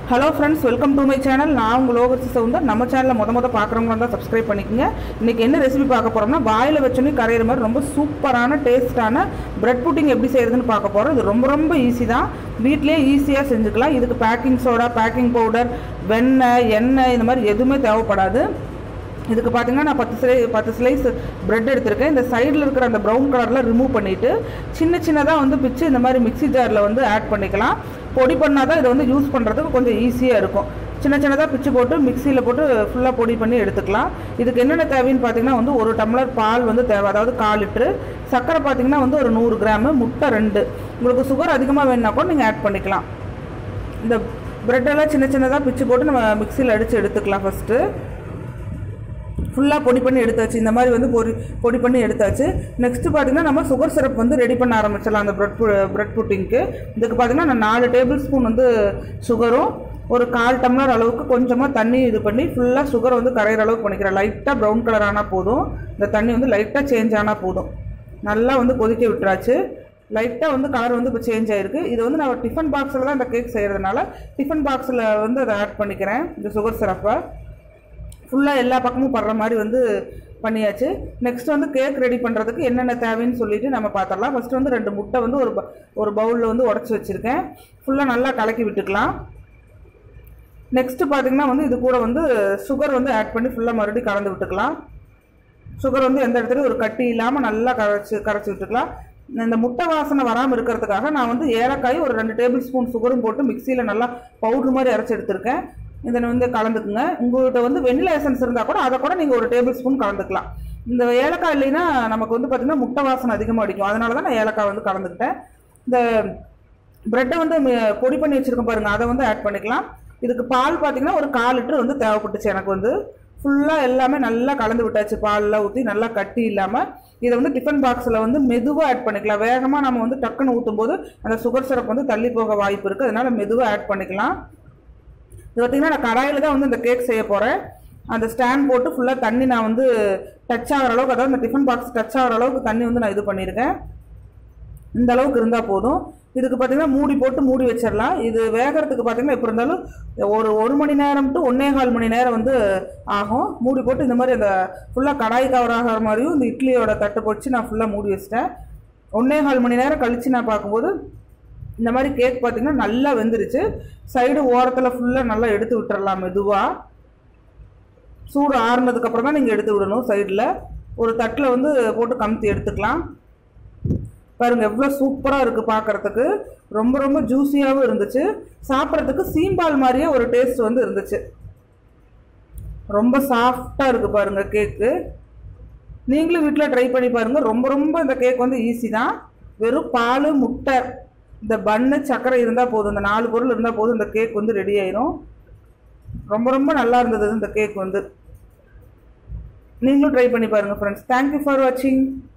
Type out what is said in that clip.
hello friends welcome to my channel நான் உங்கள் லோகசி சவுந்தர் நம்ம சேனலில் முத முத பார்க்குறவங்க தான் சப்ஸ்கிரைப் பண்ணிக்கோங்க இன்றைக்கி என்ன ரெசிபி பார்க்க போகிறோம்னா வாயில் வச்சோன்னே கரையிற மாதிரி ரொம்ப சூப்பரான டேஸ்ட்டான பிரெட் புட்டிங் எப்படி செய்கிறதுன்னு பார்க்க போகிறோம் இது ரொம்ப ரொம்ப ஈஸி தான் வீட்லேயே ஈஸியாக செஞ்சுக்கலாம் இதுக்கு பேக்கிங் சோடா பேக்கிங் பவுடர் வெண்ணெய் எண்ணெய் இந்த மாதிரி எதுவுமே தேவைப்படாது இதுக்கு பார்த்தீங்கன்னா நான் பத்து ஸ்லை பத்து ஸ்லைஸ் பிரெட் எடுத்திருக்கேன் இந்த சைடில் இருக்கிற அந்த ப்ரௌன் கலரில் ரிமூவ் பண்ணிவிட்டு சின்ன சின்னதாக வந்து பிச்சு இந்த மாதிரி மிக்ஸி ஜாரில் வந்து ஆட் பண்ணிக்கலாம் பொடி பண்ணால் தான் இதை வந்து யூஸ் பண்ணுறதுக்கு கொஞ்சம் ஈஸியாக இருக்கும் சின்ன சின்னதாக பிச்சு போட்டு மிக்சியில் போட்டு ஃபுல்லாக பொடி பண்ணி எடுத்துக்கலாம் இதுக்கு என்னென்ன தேவைன்னு பார்த்தீங்கன்னா வந்து ஒரு டம்ளர் பால் வந்து தேவை அதாவது கால் லிட்ரு சர்க்கரை பார்த்தீங்கன்னா வந்து ஒரு நூறு கிராமு முட்டை ரெண்டு உங்களுக்கு சுகர் அதிகமாக வேணுன்னா கூட நீங்கள் ஆட் பண்ணிக்கலாம் இந்த ப்ரெட்டெல்லாம் சின்ன சின்னதாக பிச்சு போட்டு நம்ம மிக்சியில் அடித்து எடுத்துக்கலாம் ஃபஸ்ட்டு ஃபுல்லாக பொடி பண்ணி எடுத்தாச்சு இந்த மாதிரி வந்து பொடி பொடி பண்ணி எடுத்தாச்சு நெக்ஸ்ட்டு பார்த்தீங்கன்னா நம்ம சுகர் சிரப் வந்து ரெடி பண்ண ஆரம்பிச்சிடலாம் அந்த ப்ரெட் ப்ரெட் புட்டிங்க்கு இதுக்கு பார்த்தீங்கன்னா நான் நாலு டேபிள் ஸ்பூன் வந்து சுகரும் ஒரு கால் டம்ளர் அளவுக்கு கொஞ்சமாக தண்ணி இது பண்ணி ஃபுல்லாக சுகரை வந்து கரையிற அளவுக்கு பண்ணிக்கிறேன் லைட்டாக ப்ரௌன் கலர் ஆனால் போதும் இந்த தண்ணி வந்து லைட்டாக சேஞ்ச் ஆனால் போதும் நல்லா வந்து கொதிக்க விட்டுறாச்சு லைட்டாக வந்து கலர் வந்து இப்போ சேஞ்ச் ஆகிருக்கு இது வந்து நான் டிஃபன் பாக்ஸில் தான் இந்த கேக் செய்கிறதுனால டிஃபன் பாக்ஸில் வந்து அதை ஆட் பண்ணிக்கிறேன் இந்த சுகர் சிரப்பை ஃபுல்லாக எல்லா பக்கமும் படுற மாதிரி வந்து பண்ணியாச்சு நெக்ஸ்ட் வந்து கேக் ரெடி பண்ணுறதுக்கு என்னென்ன தேவைன்னு சொல்லிட்டு நம்ம பார்த்துடலாம் ஃபஸ்ட்டு வந்து ரெண்டு முட்டை வந்து ஒரு ப- ஒரு பவுலில் வந்து உடச்சி வச்சுருக்கேன் ஃபுல்லாக நல்லா கலக்கி விட்டுக்கலாம் நெக்ஸ்ட்டு பார்த்தீங்கன்னா வந்து இது கூட வந்து சுகர் வந்து ஆட் பண்ணி ஃபுல்லாக மறுபடியும் கலந்து விட்டுக்கலாம் சுகர் வந்து எந்த இடத்துலையும் ஒரு கட்டி இல்லாமல் நல்லா கரைச்சி கரைச்சி விட்டுக்கலாம் இந்த முட்டை வாசனை வராமல் இருக்கிறதுக்காக நான் வந்து ஏலக்காய் ஒரு ரெண்டு டேபிள் ஸ்பூன் சுகரும் போட்டு மிக்சியில் நல்லா பவுடர் மாதிரி அரைச்சி எடுத்திருக்கேன் இதை வந்து கலந்துக்குங்க உங்கள்கிட்ட வந்து வெண்ணிலா எசன்ஸ் இருந்தால் கூட அதை கூட நீங்கள் ஒரு டேபிள் ஸ்பூன் கலந்துக்கலாம் இந்த ஏலக்காய் இல்லைன்னா நமக்கு வந்து பார்த்திங்கன்னா முட்டை வாசனை அதிகமாக அடிக்கும் அதனால தான் நான் ஏலக்காய் வந்து கலந்துக்கிட்டேன் இந்த ப்ரெட்டை வந்து ம- பொடி பண்ணி வச்சுருக்கோம் பாருங்கள் அதை வந்து ஆட் பண்ணிக்கலாம் இதுக்கு பால் பார்த்தீங்கன்னா ஒரு கால் லிட்டர் வந்து தேவைப்பட்டுச்சு எனக்கு வந்து ஃபுல்லாக எல்லாமே நல்லா கலந்து விட்டாச்சு பாலில் ஊற்றி நல்லா கட்டி இல்லாமல் இதை வந்து டிஃபன் பாக்ஸில் வந்து மெதுவாக ஆட் பண்ணிக்கலாம் வேகமாக நம்ம வந்து டக்குன்னு ஊற்றும் போது அந்த சுகர் சிரப் வந்து தள்ளி போக வாய்ப்பு இருக்குது அதனால மெதுவாக ஆட் பண்ணிக்கலாம் இது பார்த்தீங்கன்னா நான் கடாயில் தான் வந்து இந்த கேக் செய்ய போகிறேன் அந்த ஸ்டாண்ட் போட்டு ஃபுல்லாக தண்ணி நான் வந்து டச் ஆகிற அளவுக்கு அதாவது இந்த டிஃபன் பாக்ஸ் டச் ஆகிற அளவுக்கு தண்ணி வந்து நான் இது பண்ணியிருக்கேன் இந்த அளவுக்கு இருந்தால் போதும் இதுக்கு பார்த்தீங்கன்னா மூடி போட்டு மூடி வச்சிடலாம் இது வேகிறதுக்கு பார்த்தீங்கன்னா எப்படி இருந்தாலும் ஒரு ஒரு மணி நேரம் டு ஒன்னே கால் மணி நேரம் வந்து ஆகும் மூடி போட்டு இந்த மாதிரி அந்த ஃபுல்லாக கடாய் கவர் ஆகிற மாதிரியும் இந்த இட்லியோட தட்டு பொடிச்சு நான் ஃபுல்லாக மூடி வச்சிட்டேன் ஒன்னே கால் மணி நேரம் கழித்து நான் பார்க்கும்போது இந்த மாதிரி கேக் பார்த்தீங்கன்னா நல்லா வெந்துருச்சு சைடு ஓரத்தில் ஃபுல்லாக நல்லா எடுத்து விட்டுறலாம் மெதுவாக சூடு ஆறுனதுக்கு அப்புறம் தான் நீங்கள் எடுத்து விடணும் சைடில் ஒரு தட்டில் வந்து போட்டு கமுத்தி எடுத்துக்கலாம் பாருங்க எவ்வளோ சூப்பராக இருக்குது பார்க்குறதுக்கு ரொம்ப ரொம்ப ஜூஸியாகவும் இருந்துச்சு சாப்பிட்றதுக்கு சீம்பால் மாதிரியே ஒரு டேஸ்ட் வந்து இருந்துச்சு ரொம்ப சாஃப்டாக இருக்குது பாருங்க கேக்கு நீங்களும் வீட்டில் ட்ரை பண்ணி பாருங்கள் ரொம்ப ரொம்ப இந்த கேக் வந்து ஈஸி தான் வெறும் பால் முட்டை இந்த பன்னு சர்க்கரை இருந்தால் போதும் இந்த நாலு பொருள் இருந்தால் போதும் இந்த கேக் வந்து ரெடி ஆயிரும் ரொம்ப ரொம்ப நல்லா இருந்தது இந்த கேக் வந்து நீங்களும் ட்ரை பண்ணி பாருங்கள் ஃப்ரெண்ட்ஸ் தேங்க்யூ ஃபார் வாட்சிங்